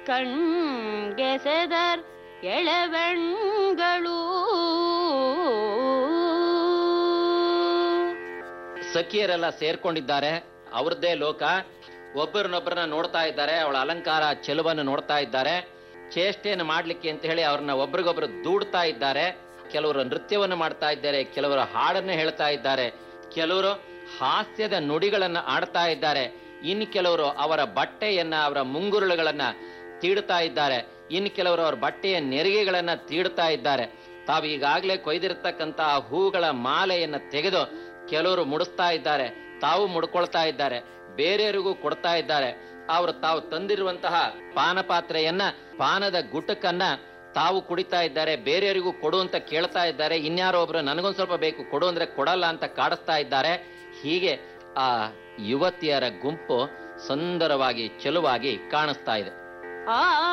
ಕಣ್ಗೆಸೆದರ್ ಎಳವೆಣ್ಗಳು ಸಖಿಯರೆಲ್ಲ ಸೇರ್ಕೊಂಡಿದ್ದಾರೆ ಅವ್ರದ್ದೇ ಲೋಕ ಒಬ್ಬರನ್ನೊಬ್ಬರನ್ನ ನೋಡ್ತಾ ಇದ್ದಾರೆ ಅವಳ ಅಲಂಕಾರ ಚೆಲುವನ್ನು ನೋಡ್ತಾ ಇದ್ದಾರೆ ಚೇಷ್ಟೆಯನ್ನು ಮಾಡ್ಲಿಕ್ಕೆ ಅಂತ ಹೇಳಿ ಅವ್ರನ್ನ ಒಬ್ರಿಗೊಬ್ರು ದೂಡ್ತಾ ಇದ್ದಾರೆ ಕೆಲವರು ನೃತ್ಯವನ್ನು ಮಾಡ್ತಾ ಇದ್ದಾರೆ ಕೆಲವರು ಹಾಡನ್ನು ಹೇಳ್ತಾ ಇದ್ದಾರೆ ಕೆಲವರು ಹಾಸ್ಯದ ನುಡಿಗಳನ್ನ ಆಡ್ತಾ ಇದ್ದಾರೆ ಇನ್ನು ಕೆಲವರು ಅವರ ಬಟ್ಟೆಯನ್ನ ಅವರ ಮುಂಗುರುಳುಗಳನ್ನ ತೀಡ್ತಾ ಇದ್ದಾರೆ ಇನ್ನು ಕೆಲವರು ಅವರ ಬಟ್ಟೆಯ ನೆರಿಗೆಗಳನ್ನ ತೀಡ್ತಾ ಇದ್ದಾರೆ ತಾವು ಈಗಾಗಲೇ ಕೊಯ್ದಿರತಕ್ಕಂತಹ ಹೂಗಳ ಮಾಲೆಯನ್ನ ತೆಗೆದು ಕೆಲವರು ಮುಡಿಸ್ತಾ ಇದ್ದಾರೆ ತಾವು ಮುಡ್ಕೊಳ್ತಾ ಇದ್ದಾರೆ ಬೇರೆಯವರಿಗೂ ಕೊಡ್ತಾ ಇದ್ದಾರೆ ಅವರು ತಾವು ತಂದಿರುವಂತಹ ಪಾನ ಪಾತ್ರೆಯನ್ನ ಪಾನದ ಗುಟಕನ್ನ ತಾವು ಕುಡಿತಾ ಇದ್ದಾರೆ ಬೇರೆಯವರಿಗೂ ಕೊಡು ಅಂತ ಕೇಳ್ತಾ ಇದ್ದಾರೆ ಇನ್ಯಾರೋ ಒಬ್ರು ನನಗೊಂದ್ ಸ್ವಲ್ಪ ಬೇಕು ಕೊಡು ಅಂದ್ರೆ ಕೊಡಲ್ಲ ಅಂತ ಕಾಡಿಸ್ತಾ ಇದ್ದಾರೆ ಹೀಗೆ ಆ ಯುವತಿಯರ ಗುಂಪು ಸುಂದರವಾಗಿ ಚೆಲುವಾಗಿ ಕಾಣಿಸ್ತಾ ಇದೆ ಆ